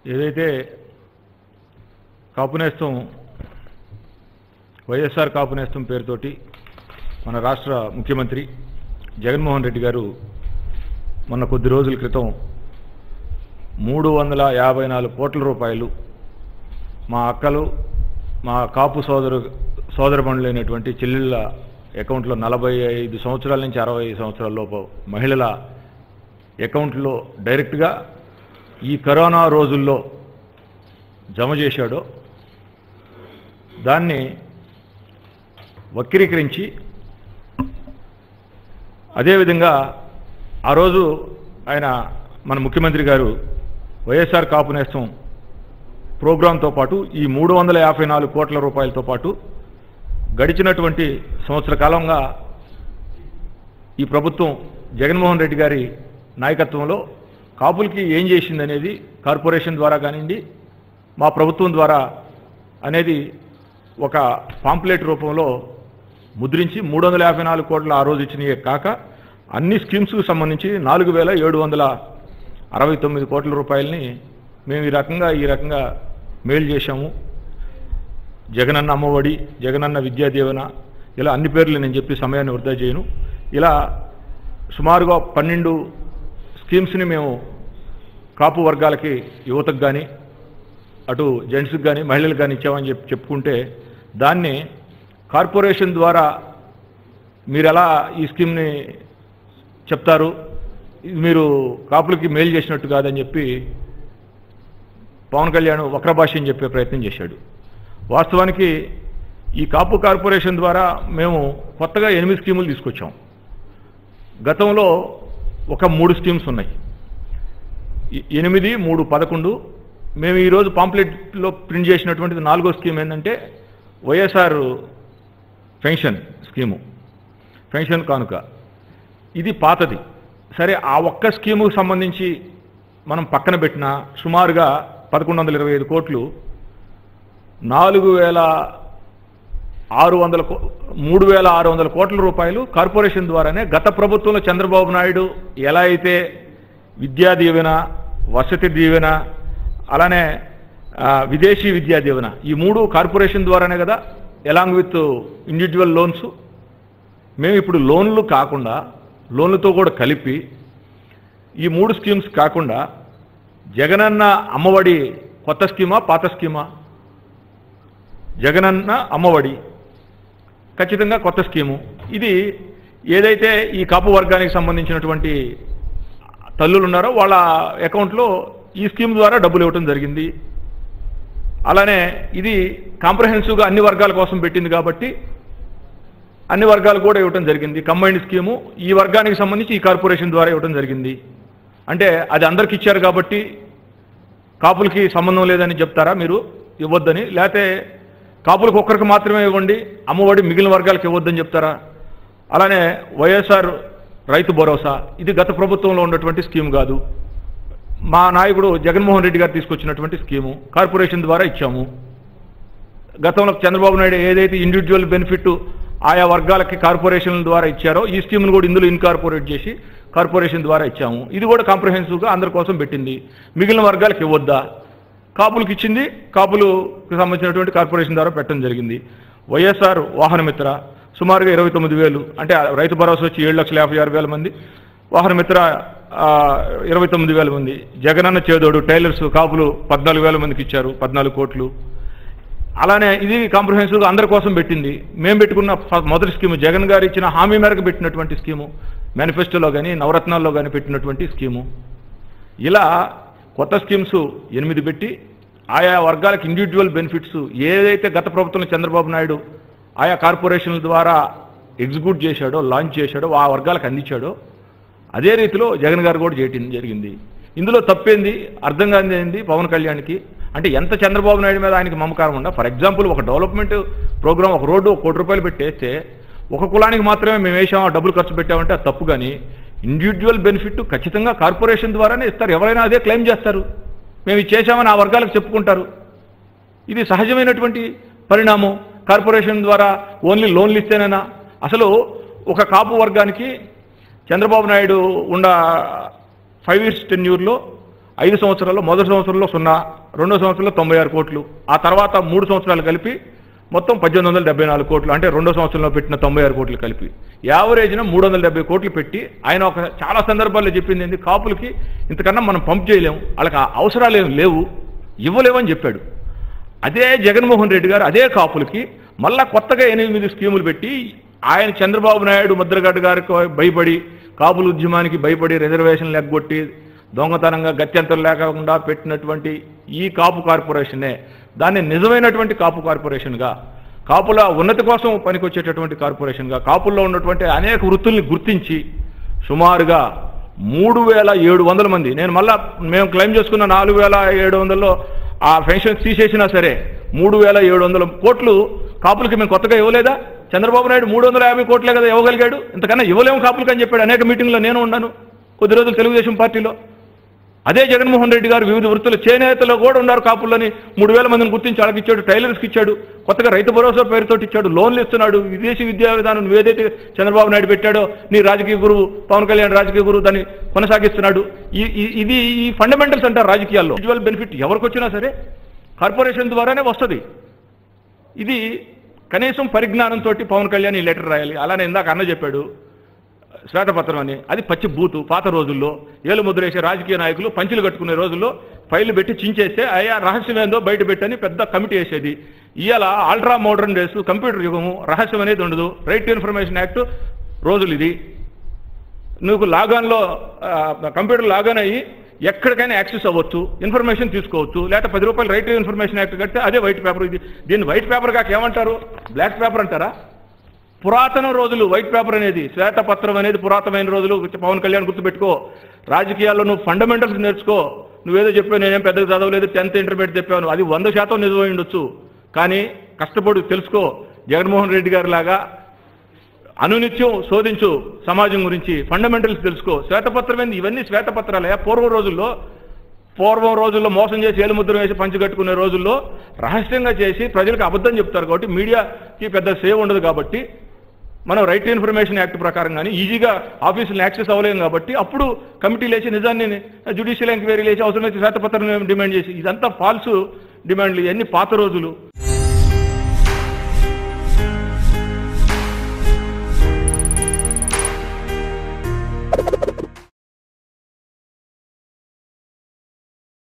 ఏదైతే కాపు నేస్తం వైఎస్ఆర్ కాపు నేస్తం పేరుతోటి మన రాష్ట్ర ముఖ్యమంత్రి జగన్మోహన్ రెడ్డి గారు మొన్న కొద్ది రోజుల క్రితం మూడు వందల యాభై నాలుగు కోట్ల రూపాయలు మా అక్కలు మా కాపు సోదరు సోదరమణులైనటువంటి చెల్లెళ్ళ అకౌంట్లో నలభై ఐదు సంవత్సరాల నుంచి అరవై సంవత్సరాల లోపు మహిళల అకౌంట్లో డైరెక్ట్గా ఈ కరోనా రోజుల్లో జమ చేశాడో దాన్ని వక్రీకరించి అదేవిధంగా ఆ రోజు ఆయన మన ముఖ్యమంత్రి గారు వైఎస్ఆర్ కాపు నేస్తం ప్రోగ్రాంతో పాటు ఈ మూడు వందల యాభై నాలుగు కోట్ల రూపాయలతో పాటు గడిచినటువంటి సంవత్సర కాలంగా ఈ ప్రభుత్వం జగన్మోహన్ రెడ్డి గారి నాయకత్వంలో కాపులకి ఏం చేసిందనేది కార్పొరేషన్ ద్వారా కానివ్వండి మా ప్రభుత్వం ద్వారా అనేది ఒక పాంప్లెట్ రూపంలో ముద్రించి మూడు వందల యాభై నాలుగు కోట్ల ఆ రోజు ఇచ్చినవే కాక అన్ని స్కీమ్స్కు సంబంధించి నాలుగు వేల ఏడు వందల అరవై తొమ్మిది కోట్ల రూపాయలని మేము ఈ రకంగా ఈ రకంగా మెయిల్ చేశాము జగనన్న అమ్మఒడి జగనన్న విద్యా దీవెన ఇలా అన్ని పేర్లు నేను చెప్పి సమయాన్ని వృధా చేయను ఇలా సుమారుగా పన్నెండు స్కీమ్స్ని మేము కాపు వర్గాలకి యువతకు కానీ అటు జెంట్స్కి కానీ మహిళలకు కానీ ఇచ్చామని చెప్పి చెప్పుకుంటే దాన్ని కార్పొరేషన్ ద్వారా మీరు ఎలా ఈ స్కీమ్ని చెప్తారు ఇది మీరు కాపులకి మేలు చేసినట్టు కాదని చెప్పి పవన్ కళ్యాణ్ వక్రభాష్యం చెప్పే ప్రయత్నం చేశాడు వాస్తవానికి ఈ కాపు కార్పొరేషన్ ద్వారా మేము కొత్తగా ఎనిమిది స్కీములు తీసుకొచ్చాం గతంలో ఒక మూడు స్కీమ్స్ ఉన్నాయి ఎ- ఎనిమిది మూడు పదకొండు మేము ఈరోజు పాంప్లెట్లో ప్రింట్ చేసినటువంటిది నాలుగో స్కీమ్ ఏంటంటే వైఎస్ఆర్ పెన్షన్ స్కీము పెన్షన్ కానుక ఇది పాతది సరే ఆ ఒక్క స్కీముకు సంబంధించి మనం పక్కన పెట్టిన సుమారుగా పదకొండు వందల ఇరవై ఐదు కోట్లు నాలుగు వేల ఆరు వందల కో- మూడు వేల ఆరు వందల కోట్ల రూపాయలు కార్పొరేషన్ ద్వారానే గత ప్రభుత్వంలో చంద్రబాబు నాయుడు ఎలా అయితే విద్యా దీవెన వసతి దీవెన అలానే ఆ, విదేశీ విద్యా దీవెన ఈ మూడు కార్పొరేషన్ ద్వారానే కదా ఎలాంగ్ విత్ ఇండివిజువల్ లోన్స్ మేము ఇప్పుడు లోన్లు కాకుండా లోన్లతో కూడా కలిపి ఈ మూడు స్కీమ్స్ కాకుండా జగనన్న అమ్మఒడి కొత్త స్కీమా పాత స్కీమా జగనన్న అమ్మఒడి ఖచ్చితంగా కొత్త స్కీము ఇది ఏదైతే ఈ కాపు వర్గానికి సంబంధించినటువంటి తల్లులు ఉన్నారో వాళ్ళ అకౌంట్లో ఈ స్కీమ్ ద్వారా డబ్బులు ఇవ్వటం జరిగింది అలానే ఇది కాంప్రహెన్సివ్గా అన్ని వర్గాల కోసం పెట్టింది కాబట్టి అన్ని వర్గాలు కూడా ఇవ్వటం జరిగింది కంబైన్డ్ స్కీము ఈ వర్గానికి సంబంధించి ఈ కార్పొరేషన్ ద్వారా ఇవ్వటం జరిగింది అంటే అది అందరికి ఇచ్చారు కాబట్టి కాపులకి సంబంధం లేదని చెప్తారా మీరు ఇవ్వద్దని లేకపోతే కాపులకు ఒక్కరికి మాత్రమే ఇవ్వండి అమ్మఒడి మిగిలిన వర్గాలకు ఇవ్వద్దని చెప్తారా అలానే వైఎస్ఆర్ రైతు భరోసా ఇది గత ప్రభుత్వంలో ఉన్నటువంటి స్కీమ్ కాదు మా నాయకుడు జగన్మోహన్ రెడ్డి గారు తీసుకొచ్చినటువంటి స్కీము కార్పొరేషన్ ద్వారా ఇచ్చాము గతంలో చంద్రబాబు నాయుడు ఏదైతే ఇండివిజువల్ బెనిఫిట్ ఆయా వర్గాలకి కార్పొరేషన్ల ద్వారా ఇచ్చారో ఈ స్కీమ్ను కూడా ఇందులో ఇన్కార్పొరేట్ చేసి కార్పొరేషన్ ద్వారా ఇచ్చాము ఇది కూడా కాంప్రహెన్సివ్గా అందరి కోసం పెట్టింది మిగిలిన వర్గాలకు ఇవ్వద్దా కాపులకు ఇచ్చింది కాపులకు సంబంధించినటువంటి కార్పొరేషన్ ద్వారా పెట్టడం జరిగింది వైఎస్ఆర్ వాహనమిత్ర సుమారుగా ఇరవై తొమ్మిది వేలు అంటే రైతు భరోసా వచ్చి ఏడు లక్షల యాభై ఆరు వేల మంది వాహనమిత్ర ఆ, ఇరవై తొమ్మిది వేల మంది జగనన్న చేదోడు టైలర్స్ కాపులు పద్నాలుగు వేల మందికి ఇచ్చారు పద్నాలుగు కోట్లు అలానే ఇది కాంప్రహెన్సివ్గా అందరి కోసం పెట్టింది మేము పెట్టుకున్న ఫ- మొదటి స్కీము జగన్ గారు ఇచ్చిన హామీ మేరకు పెట్టినటువంటి స్కీము మేనిఫెస్టోలో కానీ నవరత్నాల్లో కానీ పెట్టినటువంటి స్కీము ఇలా కొత్త స్కీమ్స్ ఎనిమిది పెట్టి ఆయా వర్గాలకు ఇండివిజువల్ బెనిఫిట్స్ ఏదైతే గత ప్రభుత్వంలో చంద్రబాబు నాయుడు ఆయా కార్పొరేషన్ల ద్వారా ఎగ్జిక్యూట్ చేశాడో లాంచ్ చేశాడో ఆ వర్గాలకు అందించాడో అదే రీతిలో జగన్ గారు కూడా చేయటం జరిగింది ఇందులో తప్పేంది అర్థం కానిది ఏంది పవన్ కళ్యాణ్కి అంటే ఎంత చంద్రబాబు నాయుడు మీద ఆయనకి మమకారం ఉందా ఫర్ ఎగ్జాంపుల్ ఒక డెవలప్మెంట్ ప్రోగ్రామ్ ఒక రోడ్డు ఒక కోటి రూపాయలు పెట్టేస్తే ఒక కులానికి మాత్రమే మేము వేసాం ఆ డబ్బులు ఖర్చు పెట్టామంటే అది తప్పు కానీ ఇండివిజువల్ బెనిఫిట్ ఖచ్చితంగా కార్పొరేషన్ ద్వారానే ఇస్తారు ఎవరైనా అదే క్లెయిమ్ చేస్తారు మేము ఇది చేశామని ఆ వర్గాలకు చెప్పుకుంటారు ఇది సహజమైనటువంటి పరిణామం కార్పొరేషన్ ద్వారా ఓన్లీ లోన్లు ఇస్తేనేనా అసలు ఒక కాపు వర్గానికి చంద్రబాబు నాయుడు ఉన్న ఫైవ్ ఇయర్స్ టెన్యూర్లో ఐదు సంవత్సరాల్లో మొదటి సంవత్సరంలో సున్నా రెండో సంవత్సరంలో తొంభై ఆరు కోట్లు ఆ తర్వాత మూడు సంవత్సరాలు కలిపి మొత్తం పద్దెనిమిది వందల డెబ్బై నాలుగు కోట్లు అంటే రెండో సంవత్సరంలో పెట్టిన తొంభై ఆరు కోట్లు కలిపి యావరేజ్న మూడు వందల డెబ్బై కోట్లు పెట్టి ఆయన ఒక చాలా సందర్భాల్లో చెప్పింది ఏంటి కాపులకి ఇంతకన్నా మనం పంప్ చేయలేము వాళ్ళకి ఆ అవసరాలు ఏం లేవు ఇవ్వలేమని చెప్పాడు అదే జగన్మోహన్ రెడ్డి గారు అదే కాపులకి మళ్ళా కొత్తగా ఎనిమిది స్కీములు పెట్టి ఆయన చంద్రబాబు నాయుడు ముద్రగడ్డ గారికి భయపడి కాపుల ఉద్యమానికి భయపడి రిజర్వేషన్ లెగ్గొట్టి దొంగతనంగా గత్యంతరం లేకుండా పెట్టినటువంటి ఈ కాపు కార్పొరేషనే దాన్ని నిజమైనటువంటి కాపు కార్పొరేషన్గా కాపుల ఉన్నతి కోసం పనికొచ్చేటటువంటి కార్పొరేషన్గా కాపుల్లో ఉన్నటువంటి అనేక వృత్తుల్ని గుర్తించి సుమారుగా మూడు వేల ఏడు వందల మంది నేను మళ్ళా మేము క్లెయిమ్ చేసుకున్న నాలుగు వేల ఏడు వందల్లో ఆ పెన్షన్స్ తీసేసినా సరే మూడు వేల ఏడు వందల కోట్లు కాపులకి మేము కొత్తగా ఇవ్వలేదా చంద్రబాబు నాయుడు మూడు వందల యాభై కోట్లే కదా ఇవ్వగలిగాడు ఇంతకన్నా ఇవ్వలేము కాపులకి అని చెప్పాడు అనేక మీటింగ్లో నేను ఉన్నాను కొద్ది రోజులు తెలుగుదేశం పార్టీలో అదే జగన్మోహన్ రెడ్డి గారు వివిధ వృత్తుల చేనేతలో కూడా ఉన్నారు కాపుల్లని మూడు వేల మందిని గుర్తించి వాళ్ళకి ఇచ్చాడు టైలర్స్కి ఇచ్చాడు కొత్తగా రైతు భరోసా పేరుతో ఇచ్చాడు లోన్లు ఇస్తున్నాడు విదేశీ విద్యా విధానం నువ్వు ఏదైతే చంద్రబాబు నాయుడు పెట్టాడో నీ రాజకీయ గురువు పవన్ కళ్యాణ్ రాజకీయ గురువు దాన్ని కొనసాగిస్తున్నాడు ఈ- ఈ- ఇది ఈ ఫండమెంటల్స్ అంటారు రాజకీయాల్లో ఇండివిజువల్ బెనిఫిట్ ఎవరికి వచ్చినా సరే కార్పొరేషన్ ద్వారానే వస్తుంది ఇది కనీసం పరిజ్ఞానంతో పవన్ కళ్యాణ్ ఈ లెటర్ రాయాలి అలానే ఇందాక అన్న చెప్పాడు శ్వేతపత్రం అని అది పచ్చి బూతు పాత రోజుల్లో ఏలు ముద్రేసే రాజకీయ నాయకులు పంచులు కట్టుకునే రోజుల్లో ఫైళ్లు పెట్టి చించేస్తే అయ్యా రహస్యం ఏందో బయట పెట్టని పెద్ద కమిటీ వేసేది ఇవాళ అల్ట్రా మోడర్న్ డేస్ కంప్యూటర్ యుగము రహస్యం అనేది ఉండదు రైట్ టు ఇన్ఫర్మేషన్ యాక్ట్ రోజులు ఇది నువ్వు లాగాన్లో కంప్యూటర్ లాగాన్ అయ్యి ఎక్కడికైనా యాక్సెస్ అవ్వచ్చు ఇన్ఫర్మేషన్ తీసుకోవచ్చు లేకపోతే పది రూపాయలు రైట్ టు ఇన్ఫర్మేషన్ యాక్ట్ కడితే అదే వైట్ పేపర్ ఇది దీన్ని వైట్ పేపర్ కాక ఏమంటారు బ్లాక్ పేపర్ అంటారా పురాతన రోజులు వైట్ పేపర్ అనేది శ్వేతపత్రం అనేది పురాతనమైన రోజులు పవన్ కళ్యాణ్ గుర్తుపెట్టుకో రాజకీయాల్లో నువ్వు ఫండమెంటల్స్ నేర్చుకో నువ్వేదో చెప్పావు నేనేం పెద్దగా చదవలేదు టెన్త్ ఇంటర్మీడియట్ చెప్పాను అది వంద శాతం నిజమై ఉండొచ్చు కానీ కష్టపడి తెలుసుకో జగన్మోహన్ రెడ్డి గారి లాగా అనునిత్యం శోధించు సమాజం గురించి ఫండమెంటల్స్ తెలుసుకో శ్వేతపత్రం ఏంది ఇవన్నీ శ్వేతపత్రాలే పూర్వ రోజుల్లో పూర్వం రోజుల్లో మోసం చేసి ఏలుముద్ర వేసి పంచికట్టుకునే రోజుల్లో రహస్యంగా చేసి ప్రజలకు అబద్ధం చెప్తారు కాబట్టి మీడియాకి పెద్ద సేవ్ ఉండదు కాబట్టి మనం రైట్ టు ఇన్ఫర్మేషన్ యాక్ట్ ప్రకారం కానీ ఈజీగా ఆఫీసులను యాక్సెస్ అవ్వలేం కాబట్టి అప్పుడు కమిటీ లేచి నిజాన్ని జ్యుడిషియల్ ఎంక్వైరీ లేచి అవసరమైతే శ్వేతపత్రం డిమాండ్ చేసి ఇదంతా ఫాల్స్ డిమాండ్లు ఇవన్నీ పాత రోజులు